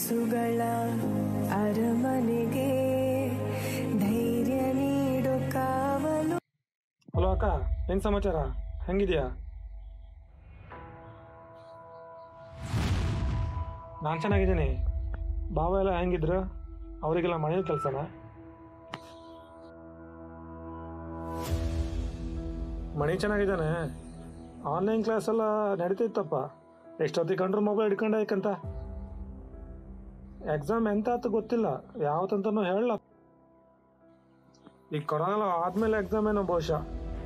ಕನಸುಗಳ ಅರಮನೆಗೆ ಧೈರ್ಯ ನೀಡು ಕಾವಲು ಹಲೋ ಅಕ್ಕ ಏನು ಸಮಾಚಾರ ಹೆಂಗಿದ್ಯಾ ನಾನು ಚೆನ್ನಾಗಿದ್ದೀನಿ ಬಾವ ಎಲ್ಲ ಹೆಂಗಿದ್ರು ಅವರಿಗೆಲ್ಲ ಮನೇಲಿ ಕೆಲಸನ ಮಣಿ ಚೆನ್ನಾಗಿದ್ದಾನೆ ಆನ್ಲೈನ್ ಕ್ಲಾಸ್ ಎಲ್ಲ ನಡೀತಿತ್ತಪ್ಪ ಎಷ್ಟೊತ್ತಿಗೆ ಕಂಡ್ರು ಮೊಬೈಲ್ ಹಿಡ್ಕೊಂಡೆ ಐಕಂತ ಎಕ್ಸಾಮ್ ಎಂತ ಆತು ಗೊತ್ತಿಲ್ಲ ಯಾವತ್ತಂತನೂ ಹೇಳಲ್ಲ ಈ ಕೊರೋನಾ ಆದ್ಮೇಲೆ ಎಕ್ಸಾಮ್ ಏನೋ ಬಹುಶಃ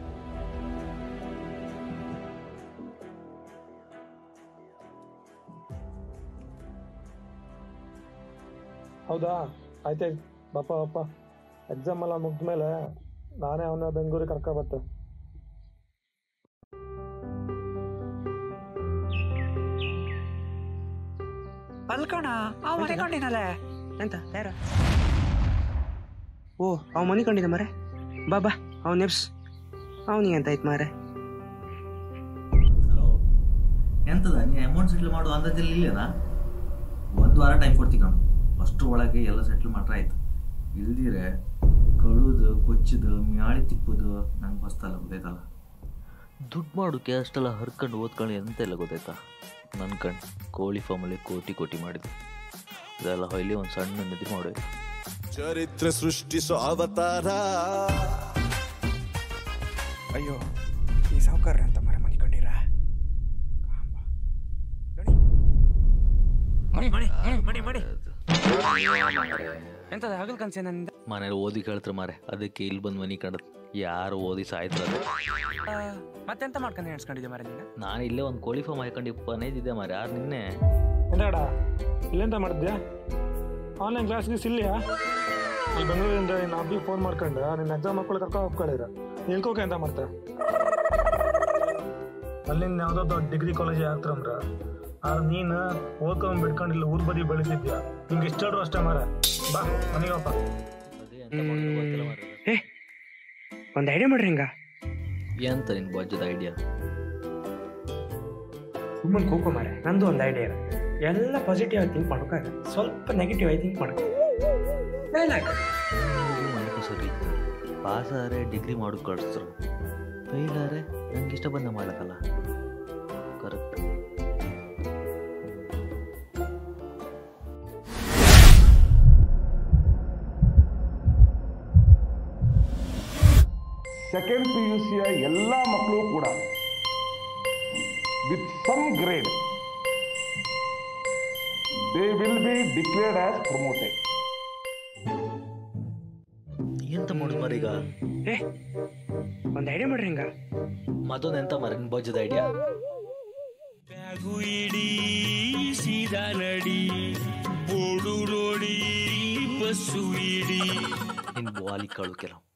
ಹೌದಾ ಆಯ್ತಾಯ್ತು ಬಾಪ ಬಾಪ ಎಕ್ಸಾಮ್ ಎಲ್ಲ ಮುಗ್ದ್ಮೇಲೆ ನಾನೇ ಅವನ ಬೆಂಗಳೂರಿಗೆ ಕರ್ಕೊ ಬತ್ತೆ ಅಲ್ಕಣ ಅವ್ ಮನೆ ಕೊಂಡಿನಲ್ಲೇ ಎಂತ ಯಾರ ಓ ಅವ್ ಮನಿ ಕಂಡಿದ್ದ ಮರೆ ಬಾ ಬಾ ಅವ್ ನೆಪ್ಸ್ ಅವನಿಗೆ ಎಂತ ಆಯ್ತು ಮಾರೆ ಹಲೋ ಎಂತದ ನೀ ಅಮೌಂಟ್ ಸೆಟ್ಲ್ ಮಾಡೋ ಅಂದಾಜಲ್ಲಿ ಇಲ್ಲೇನಾ ಒಂದು ವಾರ ಟೈಮ್ ಕೊಡ್ತೀನಿ ಕಣು ಅಷ್ಟು ಒಳಗೆ ಎಲ್ಲ ಸೆಟ್ಲ್ ಮಾಡ್ರೆ ಆಯ್ತು ಇಲ್ದಿರೆ ಕಳುದು ಕೊಚ್ಚದು ಮ್ಯಾಳಿ ತಿಪ್ಪುದು ನಂಗೆ ಹೊಸ್ತಲ್ಲ ಗೊತ್ತಾಯ್ತಲ್ಲ ದುಡ್ಡು ಮಾಡೋಕೆ ಅಷ್ಟೆಲ್ಲ ಹರ್ಕೊಂಡು ಓದ್ಕೊಂಡು ಎಂತೆಲ್ಲ ಗೊತ್ತಾಯ್ತಾ ನನ್ನ ಕಣ್ ಕೋಳಿ ಫಾರ್ಮಲ್ಲಿ ಕೋಟಿ ಕೋಟಿ ಮಾಡಿದ್ದು ಅದೆಲ್ಲ ಹೊಯ್ಲಿ ಒಂದು ಸಣ್ಣ ನಿಧಿ ಮಾಡೋದು ಚರಿತ್ರೆ ಸೃಷ್ಟಿಸೋ ಅವತಾರ ಅಯ್ಯೋ ಈ ಸಾವುಕಾರ ಅಂತ ಮರ ಮನೆ ಕಂಡಿರ ಮಣಿ ಮಣಿ ಮಣಿ ಮಣಿ ಎಂತದ ಹಗಲ್ ಕನ್ಸೆ ನನ್ನಿಂದ ಮನೇಲಿ ಓದಿ ಕೇಳ್ತಾರೆ ಮಾರೆ ಅದಕ್ಕೆ ಇಲ್ಲಿ ಬಂದು ಮನೆ ಕಂಡದ್ ಯಾರು ಓದಿ ಸಾಯ್ತಾರೆ ಆ, ಮತ್ತೆಂತ ಮಾಡ್ಕೊಂಡು ಎಣಿಸ್ಕೊಂಡಿದ್ದೆ ಮರ ನೀನು ನಾನು ಇಲ್ಲೇ ಒಂದು ಕೋಳಿ ಫಾರ್ಮ್ ಹಾಕೊಂಡು ಪನೇದಿದ್ದೆ ಮಾರೆ ಯಾರು ನಿನ್ನೆ ಎಂತಾಡ ಇಲ್ಲೆಂತ ಮಾಡಿದ್ಯಾ ಆನ್ಲೈನ್ ಕ್ಲಾಸ್ಗೆ ಇಲ್ಲಿಯಾ ಇಲ್ಲಿ ಬೆಂಗಳೂರಿಂದ ನಿನ್ನ ಅಬ್ಬಿಗೆ ಫೋನ್ ಮಾಡ್ಕೊಂಡು ನಿನ್ನ ಎಕ್ಸಾಮ್ ಮಕ್ಕಳು ಕರ್ಕೊ ಹೋಗ್ಕೊಂಡಿರ ನಿಲ್ಕೋಕೆ ಅಂತ ಮಾಡ್ತಾರೆ ಅಲ್ಲಿಂದ ಯಾವುದೋ ದೊಡ್ಡ ಡಿಗ್ರಿ ಕಾಲೇಜ್ ಆಗ್ತಾರಂದ್ರ ಆದ್ರೆ ನೀನು ಓದ್ಕೊಂಡ್ ಬಿಡ್ಕೊಂಡು ಇಲ್ಲಿ ಊರ್ ಬದಿ ಬೆಳಿತಿದ್ಯಾ ನಿಂಗೆ ಇಷ್ಟ ಹೇಳ್ರು ಅಷ್ಟೇ ಮಾರ ಬಾ ಮನೆಗೆ ಹೋಗ್ಪ ಅದೇ ಎಂತ ಮಾಡೋದು ಗೊತ್ತಿಲ್ಲ ಮಾರ್ರೆ. ಏ ಒಂದು ಐಡಿಯಾ ಮಾಡ್ರಿ ಹಿಂಗ ಎಂತ ನಿನ್ ಬಜ್ಜದ ಐಡಿಯಾ ಸುಮ್ಮನೆ ಕೂಕೋ ಮಾರೆ ನಂದು ಒಂದು ಐಡಿಯಾ ಇದೆ ಎಲ್ಲ ಪಾಸಿಟಿವ್ ಆಗಿ ಥಿಂಕ್ ಮಾಡೋಕ್ಕಾಗ ಸ್ವಲ್ಪ ನೆಗೆಟಿವ್ ಆಗಿ ಥಿಂಕ್ ಮಾಡ್ಕೊ ಮನೆಗೂ ಸರಿ ಪಾಸ್ ಆದ್ರೆ ಡಿಗ್ರಿ ಮಾಡೋದು ಕಳಿಸ್ತಾರೆ ಫೇಲ್ ಆದ್ರೆ ನಂಗೆ ಇಷ್ಟ ಬಂದ ಮಾಡಕ್ಕಲ್ಲ ಕರೆಕ್ಟ್ ಸೆಕೆಂಡ್ ಪಿ ಯು ಸಿಯ ಎಲ್ಲ ಮಕ್ಕಳು ಕೂಡ with some grade they will be declared as promoted ಎಂತ ಮಾಡುದು ಮರ ಈಗ ಏ ಒಂದು ಐಡಿಯಾ ಮಾಡ್ರಿ ಹಿಂಗ ಮತ್ತೊಂದು ಎಂತ ಮರ ನಿನ್ ಬಜ್ಜದ ಐಡಿಯಾ ನಿನ್ ಬಾಲಿ ಕಳು ಕೆಲವು